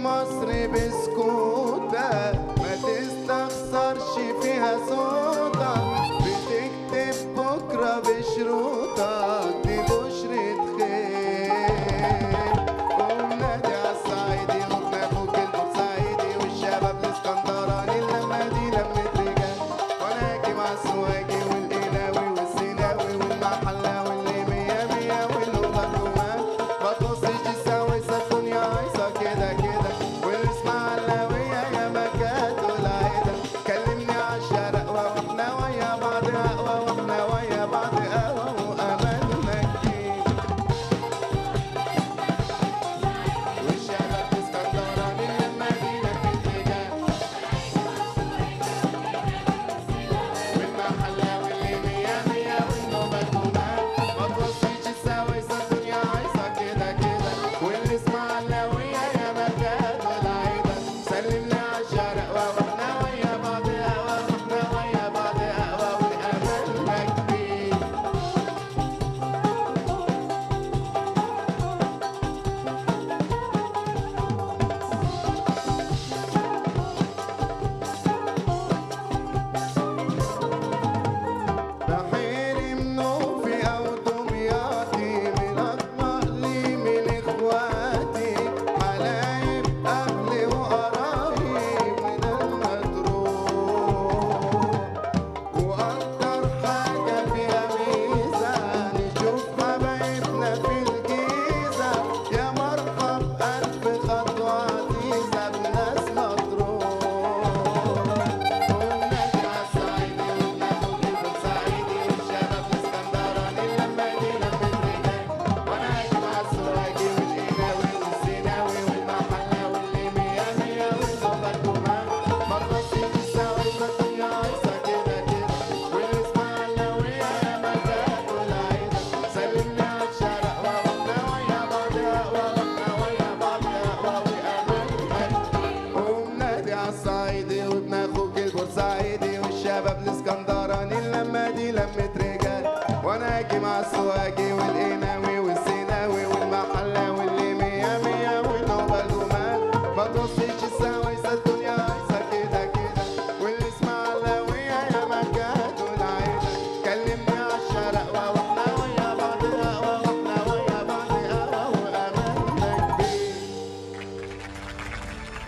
مصر بسكوتك ما تستخسرش فيها صوتك بتكتب بكرة بشروطك دي بشرة خير قوم نادي عالصعيدي وابن اخوك البورسعيدي والشباب الاسكندراني اللمة دي لمة رجال وانا اجي مع السواقي والقلاوي والسيناوي والمحلاوي اللي مية مية واللغة الرومان ما تبصش السويسة الدنيا عايزة كده كده والاسماعيلاوية يا مكات والعيدة كلمني عالشرق واحنا ويا بعض قهوة واحنا ويا بعض قهوة وأملنا كتير والشباب اسكندراني لما جينا في الرجال والمحلاوي اللي مية مية والنوبة الجمال ما توصيش السويسة الدنيا عايزة كده كده والاسماعيلاوية يا مكان والعيدة سلمني عالشرق واحنا ويا بعض قهوة واحنا ويا بعض قهوة وأملنا كبير بحيري منوفي أو دمياطي من أطمألي من إخواتي حلايب أهلي وقرايب من المطروح وأكتر حاجة فيها ميزة نشوف حبايبنا في الجيزة يا مرحب ألف خطوة عزيزة بناس مطروح ونادي عالصعيدي وناخد البورسعيدي والشباب الاسكندراني لما دي لمة رجال وانا اجي مع السواقي والقناوي والسيناوي والمحلاوي اللي مية مية واللغة الجمال ما تبصيش السويسة الدنيا عايزة كده كده والاسماعيلاوية يا مكان والعيدة سلمني عالشرق واحنا ويا بعض قهوة واحنا ويا بعض قهوة وأملنا قوم نادي عالصعيدي وابن اخوك البورسعيدي والشباب الاسكندراني اللمة دي لمة رجال وانا اجي مع السواقي والقناوي والسيناوي والمحلاوي اللي مية مية والنوبة الجمال ما توصيش السويسة الدنيا عايزة كده كده والاسماعيلاوية يا مكان والعيدة كلمني عالشرق